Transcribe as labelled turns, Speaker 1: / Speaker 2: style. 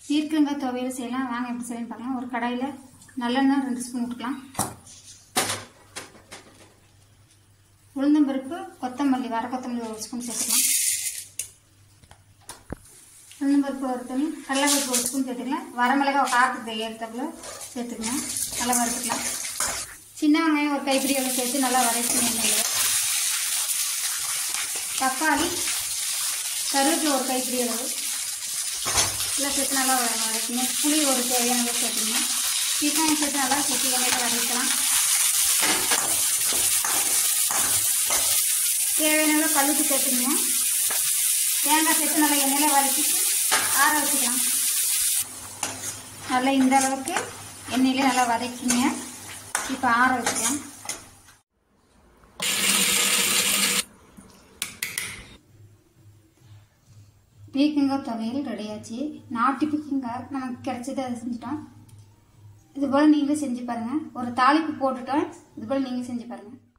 Speaker 1: பீர்க்கங்காய் துவையல் செய்யலாம் வாங்க எப்படி செய்யலாம் பார்க்கலாம் ஒரு கடாயில் நல்லெண்ணெய் ரெண்டு ஸ்பூன் விட்டுக்கலாம் உளுந்தம்பருப்பு கொத்தமல்லி வர கொத்தமல்லி ஒரு ஸ்பூன் சேர்த்துக்கலாம் உளுந்தம்பருப்பு ஒரு தண்ணி கடலைப்பருப்பு ஒரு ஸ்பூன் சேர்த்துக்கலாம் வரமிளகாய் காரத்துக்கு ஏற்றப்பல சேர்த்துக்கணும் நல்லா வறுத்துக்கலாம் சின்ன வெங்காயம் ஒரு கைப்பிடி அளவு சேர்த்து நல்லா வதக்கணும் எண்ணெயில் தக்காளி கருவேப்பிலை ஒரு கைப்பிடி அளவு எல்லாம் சேர்த்து நல்லா வதக்கணும் புளி ஒரு தேவையான அளவு சேர்த்துக்கணும் வெங்காயம் சேர்த்து நல்லா சேர்த்து எண்ணெயில் வதக்கலாம் தேவையான அளவு கழுத்து சேர்த்துக்கணும் தேங்காய் சேர்த்து நல்லா எண்ணெயில் வதக்கிட்டு ஆற வச்சுக்கலாம் நல்லா இந்த அளவுக்கு எண்ணெயிலே நல்லா வதக்கிங்க இப்போ ஆற வச்சுக்கலாம் பீக்கங்காய் துவையல் ரெடியாச்சு நாட்டு பீக்கங்காய் நமக்கு கிடைச்சதை அதை செஞ்சுட்டோம் இது போல் நீங்களும் செஞ்சு பாருங்கள் ஒரு தாளிப்பு போட்டுட்டோம் இது போல் நீங்களும் செஞ்சு பாருங்கள்